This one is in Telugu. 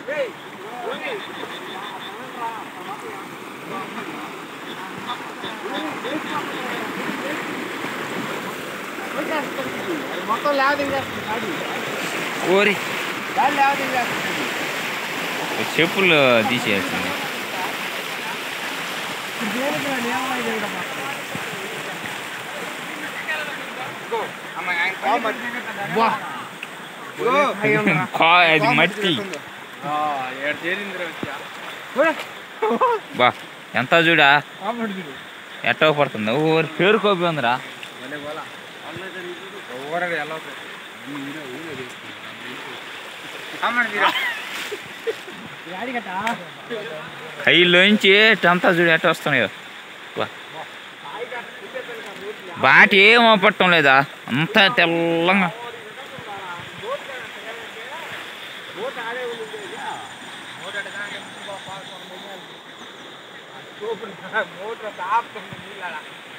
మొత్తం లేవదింగేస్తుంది గాడి ఓరి గాడి లేవదింగేస్తుంది చెప్పులు తీసేయాల్సింది దేనికి నన్ను ఏమైనా చేయడం వా కా అది మట్టి ఏడు చేరింది వచ్చా బా ఎంత చూడా కామెంట్ ఎట్టో పడుతుంది ఓరి పేరు కోపి ఉందిరా ఊరగా ఎలా కైలోంచి అంతా చూడు ఎట్ట వస్తున్నాయో బా బాటి ఏం పట్టడం లేదా అంతా తెల్లంగా మోటార్ ఆపుతుంది నీళ్ళ